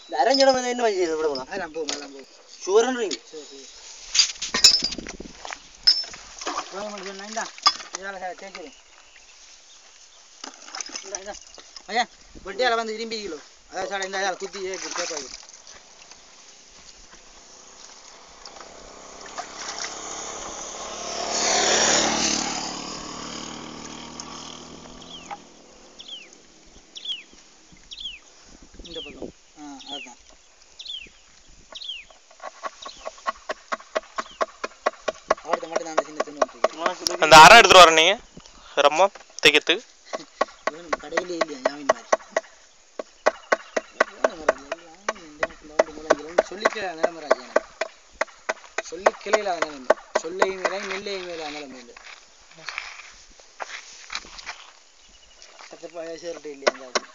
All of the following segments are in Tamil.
இந்த அரஞ்சிடம் வந்து என்ன வச்சு விடுவோம் அதெல்லாம் போகும் அதெல்லாம் போகும் சுவரன்றீங்க சரி சரி வாங்க மட்டும் சொன்னா இந்தா இதால தேய்ச்சிரு இந்தா இந்தா ஐயா வெட்டியால வந்து இரும்பி கிலோ அதான் சாட இந்த இதால குத்தி கேப்பாங்க இந்த பக்கம் ஆ அதுதான் அவர்கிட்ட மட்டும் தான் அந்த சின்ன துணி வந்துருக்கு அந்த அரை எடுத்துட்டு வர நீங்க ரொம்ப தைக்கிறதுக்கு வேணும் கடையிலே இல்லையா ஞாபகம் மாதிரி வேணும் மராஜ், எல்லாம் இந்த வீட்டுல வந்து முளைஞ்சிரும். சொல்லிக்கல நிலைமராஜ் எனக்கு சொல்லி கிளையில நிலைமை சொல்லையும் மேலே நெல்லையும் மேலே நிலைமை இல்லை சத்தப்பா சேர்ட்டு இல்லையா அந்த ஆளு.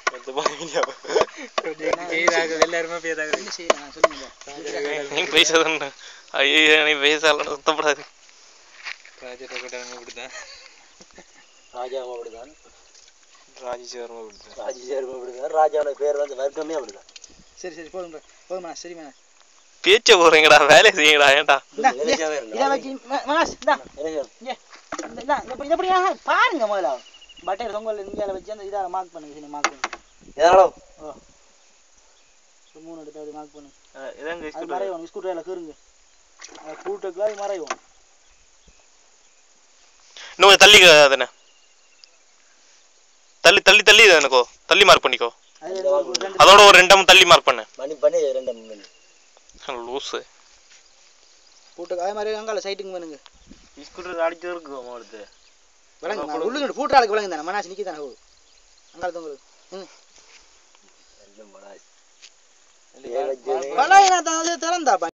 எல்லாருமே பேதாக என்ன செய்யலாம் சொல்லுங்க நீ பேசாத ஐயோ நீ பேசலாம் சுத்தப்படாது ராஜத்தை கூட்டவங்க இப்படிதான் ராஜாவும் அப்படிதான் ராஜேஸ்வரம் இப்படிதான் ராஜேஸ்வரம் அப்படிதான் ராஜாவோட பேர் வந்து வர்க்கமே அப்படிதான் சரி சரி போதும் போதுமா சரிம்மா பேச்ச போறீங்கடா வேலை செய்யுங்கடா ஏன்டா இந்தா, இலக்கியமே இதை இல்லை. வச்சு ம- மகாஸ் இந்தா இலக்கியம். இங்க இந்த இந்தா, இதை இப்படி- இதை இப்படி ஆஹா, பாருங்க முதல்ல பட்டையர் தொங்கல் இந்தியாவில் வச்சு அந்த இதால மார்க் பண்ணுங்க சின்ன மார்க் பண்ணுங்க எதனாலும் ஒரு மூணு எடுத்து அப்படி மார்க் பண்ணுங்க இதாங்க அது மறையும் ஸ்கூட்டர் எல்லாம் கீறுங்க அது கூட்டுக்குள்ள அது மறையும் இன்னும் கொஞ்சம் தள்ளி தானே தள்ளி தள்ளி தள்ளி எனக்கோ தள்ளி மார்க் பண்ணிக்கோ அது ஒரு- ஒரு ரெண்டு அதோட ஒரு ரெண்டாம் தள்ளி மார்க் பண்ணு மணி பண்ணி ரெண்டு மணி லூஸு கூட்டுக்கு அதே மாதிரி அங்கால சைட்டுக்கு வேணுங்க ஸ்கூட்டர் அடிச்சு இருக்கும் அவளுக்கு விளங்க உள்ளுங்க பூட்டு ஆளுக்கு விளங்க தானே மனாசி நிற்க தானே போகுது அங்கால தொங்குது ம் ரெண்டு மணி பழைய திறந்தாப்பா